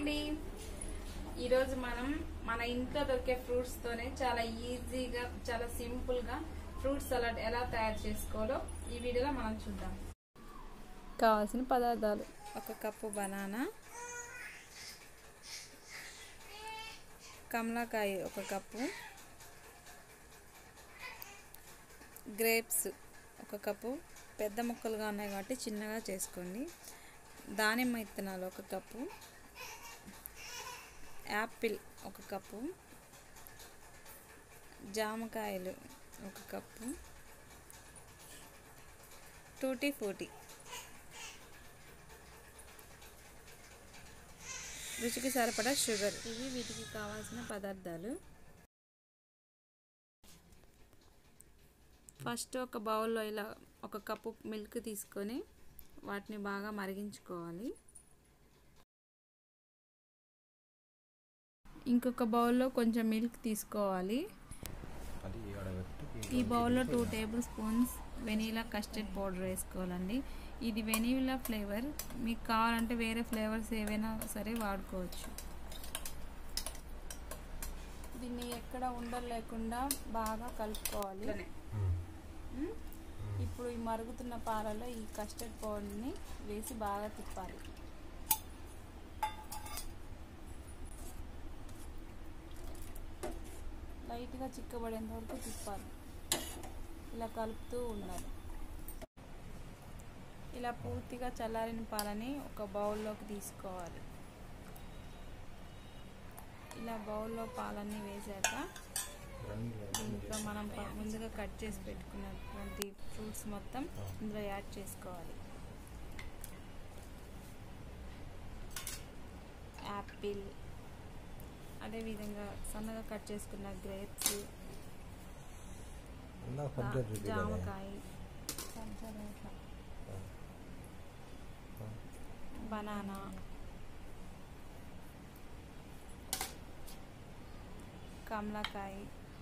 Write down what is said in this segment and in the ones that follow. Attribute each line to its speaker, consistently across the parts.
Speaker 1: అండి ఈరోజు మనం మన ఇంట్లో దొరికే ఫ్రూట్స్ తోనే చాలా ఈజీగా చాలా సింపుల్ గా ఫ్రూట్ సలాడ్ ఎలా తయారు చేసుకోవాలో ఈ వీడియోలో మనం చూద్దాం కావాల్సిన పదార్థాలు ఒక కప్పు బనానా కమలాకాయ ఒక కప్పు గ్రేప్స్ ఒక కప్పు పెద్ద ముక్కలుగా ఉన్నాయి కాబట్టి చిన్నగా చేసుకోండి దానిమ్మ విత్తనాలు ఒక కప్పు యాపిల్ ఒక కప్పు జామకాయలు ఒక కప్పు టూటీ ఫ్రూటీ రుచికి సరిపడా షుగర్ ఇవి వీటికి కావాల్సిన పదార్థాలు ఫస్ట్ ఒక బౌల్లో ఇలా ఒక కప్పు మిల్క్ తీసుకొని వాటిని బాగా మరిగించుకోవాలి ఇంకొక బౌల్లో కొంచెం మిల్క్ తీసుకోవాలి
Speaker 2: అది ఆడబెట్టి
Speaker 1: ఈ బౌల్లో two table spoons vanilla custard powder వేసుకోవాలండి ఇది వెనీలా ఫ్లేవర్ మీకు కావాలంటే వేరే ఫ్లేవర్స్ ఏవైనా సరే వాడుకోవచ్చు దీన్ని ఎక్కడ ఉండలు లేకుండా బాగా కలుపుకోవాలి ఉమ్. ఇప్పుడు ఈ మరుగుతున్న పాలలో ఈ కస్టర్డ్ పౌడర్ని వేసి బాగా తిప్పాలి లైట్గా చిక్కబడేంత వరకు తిప్పాలి ఇలా కలుపుతూ ఉండాలి ఇలా పూర్తిగా చల్లారిన పాలని ఒక బౌల్లోకి తీసుకోవాలి ఇలా బౌల్లో పాలన్నీ వేసాక దీంట్లో మనం ప- ముందుగా కట్ చేసి పెట్టుకున్నటువంటి ఫ్రూట్స్ మొత్తం ఇందులో యాడ్ చేసుకోవాలి యాపిల్ అదేవిధంగా సన్నగా కట్ చేసుకున్న గ్రేప్స్
Speaker 2: ఇందాక సబ్జెక్ట్ రెడీ కదా
Speaker 1: జామకాయ బనానా కమలాకాయ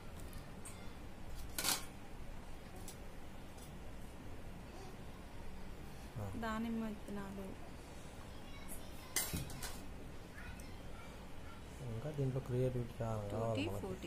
Speaker 2: ఆ.
Speaker 1: దానిమ్మ విత్తనాలు
Speaker 2: ఇంకా దీంట్లో క్రియేటివిటీ చాలా కావాలి
Speaker 1: టూటీ
Speaker 2: మనకి
Speaker 1: ఫ్రూటీ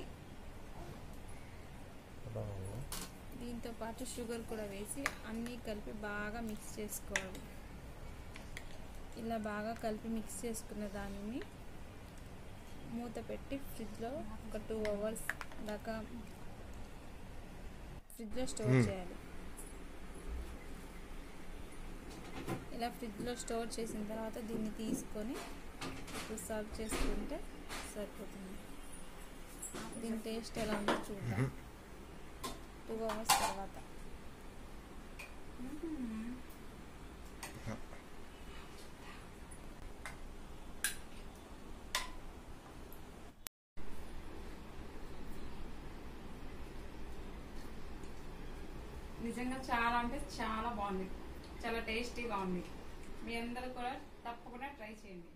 Speaker 2: అలా ఉంది.
Speaker 1: దీంతో పాటు షుగర్ కూడా వేసి అన్నీ కలిపి బాగా మిక్స్ చేసుకోవాలి ఇలా బాగా కలిపి మిక్స్ చేసుకున్న దానిని మూత పెట్టి ఫ్రిడ్జ్లో ఒక టూ అవర్స్ దాకా ఫ్రిడ్జ్లో స్టోర్
Speaker 2: Hmm.
Speaker 1: చేయాలి ఇలా ఫ్రిడ్జ్లో స్టోర్ చేసిన తర్వాత దీన్ని తీసుకొని ఇప్పుడు సర్వ్ చేసుకుంటే సరిపోతుంది దీని టేస్ట్ ఎలా ఉందో చూద్దాం టూ అవర్స్ తర్వాత నిజంగా చాలా అంటే చాలా బాగుంది చాలా టేస్టీగా ఉంది మీ అందరూ కూడా తప్పకుండా ట్రై చేయండి